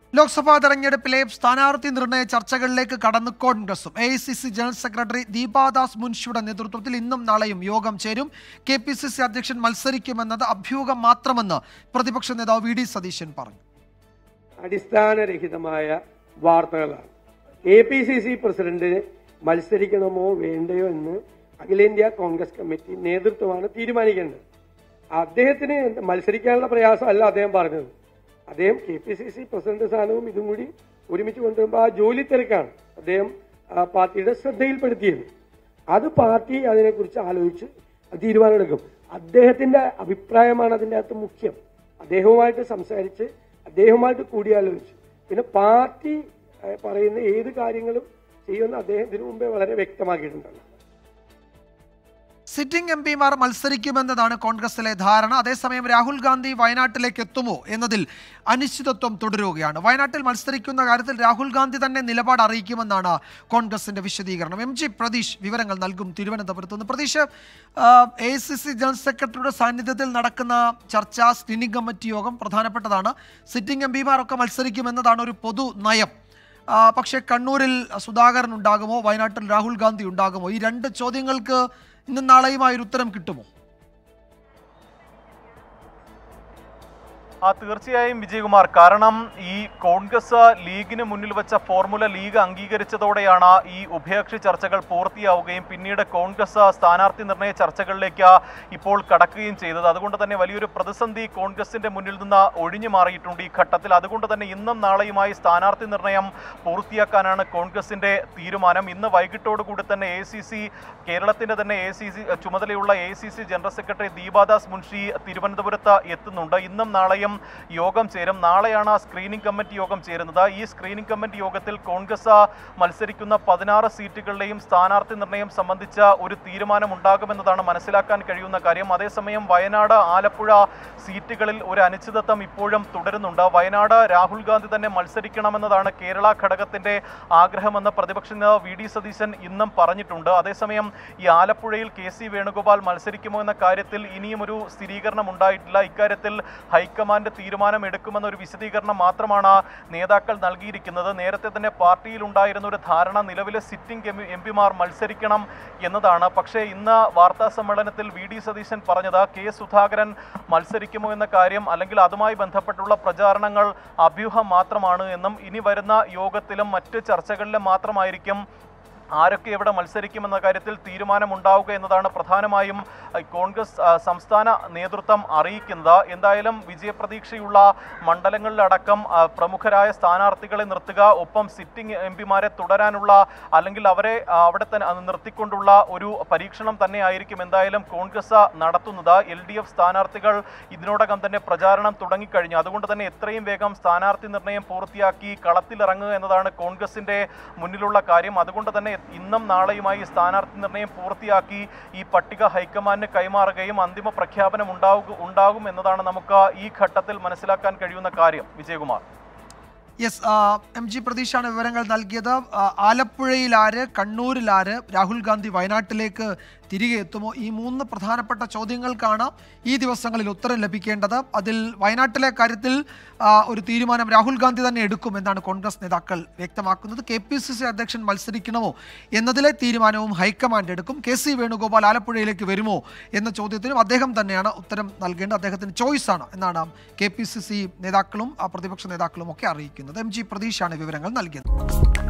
ലോക്സഭാ തെരഞ്ഞെടുപ്പിലെ സ്ഥാനാർത്ഥി നിർണയ ചർച്ചകളിലേക്ക് കടന്നു കോൺഗ്രസും A I C C general secretary Deepa Das മുൻഷിയുടെ നേതൃത്വത്തിൽ ഇന്നും നാളെയും യോഗം ചേരും കെ പി സി സി അധ്യക്ഷൻ മത്സരിക്കുമെന്നത് അഭ്യൂഹം മാത്രമെന്ന് പ്രതിപക്ഷ നേതാവ് വി ഡി സതീശൻ പറഞ്ഞു അടിസ്ഥാനരഹിതമായ വാർത്തകളാണ് എ പി സി സി പ്രസിഡന്റിന് മത്സരിക്കണമോ വേണ്ടയോ എന്ന് അഖിലേന്ത്യാ കോൺഗ്രസ് കമ്മിറ്റി നേതൃത്വമാണ് തീരുമാനിക്കേണ്ടത് അദ്ദേഹത്തിന് മത്സരിക്കാനുള്ള പ്രയാസമല്ല അദ്ദേഹം പറഞ്ഞത് അദ്ദേഹം K P C C president സ്ഥാനവും ഇതും കൂടി ഒരുമിച്ച് കൊണ്ടുവരുമ്പോൾ ആ ജോലി തിരക്കാണ് അദ്ദേഹം ആ, പാർട്ടിയുടെ ശ്രദ്ധയിൽപ്പെടുത്തിയത് അത് പാർട്ടി അതിനെക്കുറിച്ച് ആലോചിച്ച് തീരുമാനമെടുക്കും അദ്ദേഹത്തിന്റെ അഭിപ്രായമാണ് അതിൻ്റെ അകത്ത് മുഖ്യം അദ്ദേഹവുമായിട്ട് സംസാരിച്ച് അദ്ദേഹവുമായിട്ട് കൂടിയാലോചിച്ചു പിന്നെ പാർട്ടി ഏഹ്, പറയുന്ന ഏത് കാര്യങ്ങളും ചെയ്യുമെന്ന് അദ്ദേഹം ഇതിനു മുമ്പേ വളരെ വ്യക്തമാക്കിയിട്ടുണ്ടല്ലോ സിറ്റിംഗ് എം പിമാർ മത്സരിക്കുമെന്നതാണ് കോൺഗ്രസിലെ ധാരണ അതേസമയം രാഹുൽ ഗാന്ധി വയനാട്ടിലേക്ക് എത്തുമോ എന്നതിൽ അനിശ്ചിതത്വം തുടരുകയാണ് വയനാട്ടിൽ മത്സരിക്കുന്ന കാര്യത്തിൽ രാഹുൽ ഗാന്ധി തന്നെ നിലപാട് അറിയിക്കുമെന്നാണ് കോൺഗ്രസിന്റെ വിശദീകരണം എം ജി പ്രതീഷ് വിവരങ്ങൾ നൽകും തിരുവനന്തപുരത്ത് നിന്ന് Pratheesh A C C general സെക്രട്ടറിയുടെ സാന്നിധ്യത്തിൽ നടക്കുന്ന ചർച്ച സ്ക്രീനിംഗ് കമ്മിറ്റി യോഗം പ്രധാനപ്പെട്ടതാണ് സിറ്റിംഗ് എം പിമാരൊക്കെ മത്സരിക്കുമെന്നതാണ് ഒരു പൊതു നയം ആ, പക്ഷേ കണ്ണൂരിൽ സുധാകരൻ ഉണ്ടാകുമോ വയനാട്ടിൽ രാഹുൽ ഗാന്ധി ഉണ്ടാകുമോ ഈ രണ്ട് ചോദ്യങ്ങൾക്ക് ഇന്നും നാളെയുമായി ഒരു ഉത്തരം കിട്ടുമോ ആ തീർച്ചയായും വിജയകുമാർ കാരണം ഈ കോൺഗ്രസ് ലീഗിന് മുന്നിൽ വെച്ച ഫോർമുല ലീഗ് അംഗീകരിച്ചതോടെയാണ് ഈ ഉഭയകക്ഷി ചർച്ചകൾ പൂർത്തിയാവുകയും പിന്നീട് കോൺഗ്രസ് സ്ഥാനാർത്ഥി നിർണയ ചർച്ചകളിലേക്ക് ഇപ്പോൾ കടക്കുകയും ചെയ്തത് അതുകൊണ്ട് തന്നെ വലിയൊരു പ്രതിസന്ധി കോൺഗ്രസിന്റെ മുന്നിൽ നിന്ന് ഒഴിഞ്ഞു മാറിയിട്ടുണ്ട് ഈ ഘട്ടത്തിൽ അതുകൊണ്ട് തന്നെ ഇന്നും നാളെയുമായി സ്ഥാനാർത്ഥി നിർണയം പൂർത്തിയാക്കാനാണ് കോൺഗ്രസിന്റെ തീരുമാനം ഇന്ന് വൈകിട്ടോടുകൂടി തന്നെ എ സി സി കേരളത്തിന്റെ തന്നെ എ സി സി ചുമതലയുള്ള A C C general secretary Deepa Das Munshi തിരുവനന്തപുരത്ത് എത്തുന്നുണ്ട് ഇന്നും നാളെയും യോഗം ചേരും നാളെയാണ് സ്ക്രീനിംഗ് കമ്മിറ്റി യോഗം ചേരുന്നത് ഈ സ്ക്രീനിംഗ് കമ്മിറ്റി യോഗത്തിൽ കോൺഗ്രസ് മത്സരിക്കുന്ന പതിനാറ് സീറ്റുകളിലെയും സ്ഥാനാർത്ഥി നിർണയം സംബന്ധിച്ച ഒരു തീരുമാനമുണ്ടാകുമെന്നതാണ് മനസ്സിലാക്കാൻ കഴിയുന്ന കാര്യം അതേസമയം വയനാട് ആലപ്പുഴ സീറ്റുകളിൽ ഒരു അനിശ്ചിതത്വം ഇപ്പോഴും തുടരുന്നുണ്ട് വയനാട് രാഹുൽ ഗാന്ധി തന്നെ മത്സരിക്കണമെന്നതാണ് കേരള ഘടകത്തിന്റെ ആഗ്രഹമെന്ന് പ്രതിപക്ഷ നേതാവ് വി ഡി സതീശൻ ഇന്നും പറഞ്ഞിട്ടുണ്ട് അതേസമയം ഈ ആലപ്പുഴയിൽ കെ സി വേണുഗോപാൽ മത്സരിക്കുമോ എന്ന കാര്യത്തിൽ ഇനിയും ഒരു സ്ഥിരീകരണം ഉണ്ടായിട്ടില്ല ഇക്കാര്യത്തിൽ ഹൈക്കമാൻഡ് തീരുമാനം എടുക്കുമെന്ന ഒരു വിശദീകരണം മാത്രമാണ് നേതാക്കൾ നൽകിയിരിക്കുന്നത് നേരത്തെ തന്നെ പാർട്ടിയിൽ ഉണ്ടായിരുന്ന ഒരു ധാരണ നിലവിലെ സിറ്റിംഗ് എം പിമാർ മത്സരിക്കണം എന്നതാണ് പക്ഷേ ഇന്ന് വാർത്താ സമ്മേളനത്തിൽ വി ഡി സതീശൻ പറഞ്ഞത് കെ സുധാകരൻ മത്സരിക്കുമോ എന്ന കാര്യം അല്ലെങ്കിൽ അതുമായി ബന്ധപ്പെട്ടുള്ള പ്രചാരണങ്ങൾ അഭ്യൂഹം മാത്രമാണ് എന്നും ഇനി വരുന്ന യോഗത്തിലും മറ്റ് ചർച്ചകളിലും മാത്രമായിരിക്കും ആരൊക്കെ എവിടെ മത്സരിക്കുമെന്ന കാര്യത്തിൽ തീരുമാനമുണ്ടാവുക എന്നതാണ് പ്രധാനമായും അഹ്, കോൺഗ്രസ് അഹ്, സംസ്ഥാന നേതൃത്വം അറിയിക്കുന്നത് എന്തായാലും വിജയപ്രതീക്ഷയുള്ള മണ്ഡലങ്ങളിലടക്കം അഹ്, പ്രമുഖരായ സ്ഥാനാർത്ഥികളെ നിർത്തുക ഒപ്പം സിറ്റിംഗ് എം പിമാരെ തുടരാനുള്ള അല്ലെങ്കിൽ അവരെ അഹ്, അവിടെ തന്നെ അഹ്, നിർത്തിക്കൊണ്ടുള്ള ഒരു പരീക്ഷണം തന്നെയായിരിക്കും എന്തായാലും കോൺഗ്രസ് നടത്തുന്നത് എൽ ഡി എഫ് സ്ഥാനാർത്ഥികൾ ഇതിനോടകം തന്നെ പ്രചാരണം തുടങ്ങിക്കഴിഞ്ഞു അതുകൊണ്ട് തന്നെ എത്രയും വേഗം സ്ഥാനാർത്ഥി നിർണയം പൂർത്തിയാക്കി കളത്തിലിറങ്ങുക എന്നതാണ് കോൺഗ്രസിന്റെ മുന്നിലുള്ള കാര്യം അതുകൊണ്ട് തന്നെ ഇന്നും നാളെയുമായി സ്ഥാനാർത്ഥി നിർണയം പൂർത്തിയാക്കി ഈ പട്ടിക ഹൈക്കമാൻഡിന് കൈമാറുകയും അന്തിമ പ്രഖ്യാപനം ഉണ്ടാവുക ഉണ്ടാകും എന്നതാണ് നമുക്ക് ഈ ഘട്ടത്തിൽ മനസ്സിലാക്കാൻ കഴിയുന്ന കാര്യം വിജയകുമാർ യെസ് എം ജി പ്രതീഷാണ് വിവരങ്ങൾ നൽകിയത് ആ, ആലപ്പുഴയിൽ ആര് കണ്ണൂരിൽ ആര് രാഹുൽ ഗാന്ധി വയനാട്ടിലേക്ക് തിരികെ എത്തുമോ ഈ മൂന്ന് പ്രധാനപ്പെട്ട ചോദ്യങ്ങൾക്കാണ് ഈ ദിവസങ്ങളിൽ ഉത്തരം ലഭിക്കേണ്ടത് അതിൽ വയനാട്ടിലെ കാര്യത്തിൽ ആ, ഒരു തീരുമാനം രാഹുൽ ഗാന്ധി തന്നെ എടുക്കും എന്നാണ് കോൺഗ്രസ് നേതാക്കൾ വ്യക്തമാക്കുന്നത് കെ പി സി സി അധ്യക്ഷൻ മത്സരിക്കണമോ എന്നതിലെ തീരുമാനവും ഹൈക്കമാൻഡ് എടുക്കും കെ സി വേണുഗോപാൽ ആലപ്പുഴയിലേക്ക് വരുമോ എന്ന ചോദ്യത്തിനും അദ്ദേഹം തന്നെയാണ് ഉത്തരം നൽകേണ്ടത് അദ്ദേഹത്തിന് ചോയ്സ് ആണ് എന്നാണ് കെ പി സി സി നേതാക്കളും ആ, പ്രതിപക്ഷ നേതാക്കളും ഒക്കെ അറിയിക്കുന്നത് എം ജി പ്രതീഷാണ് വിവരങ്ങൾ നൽകിയത്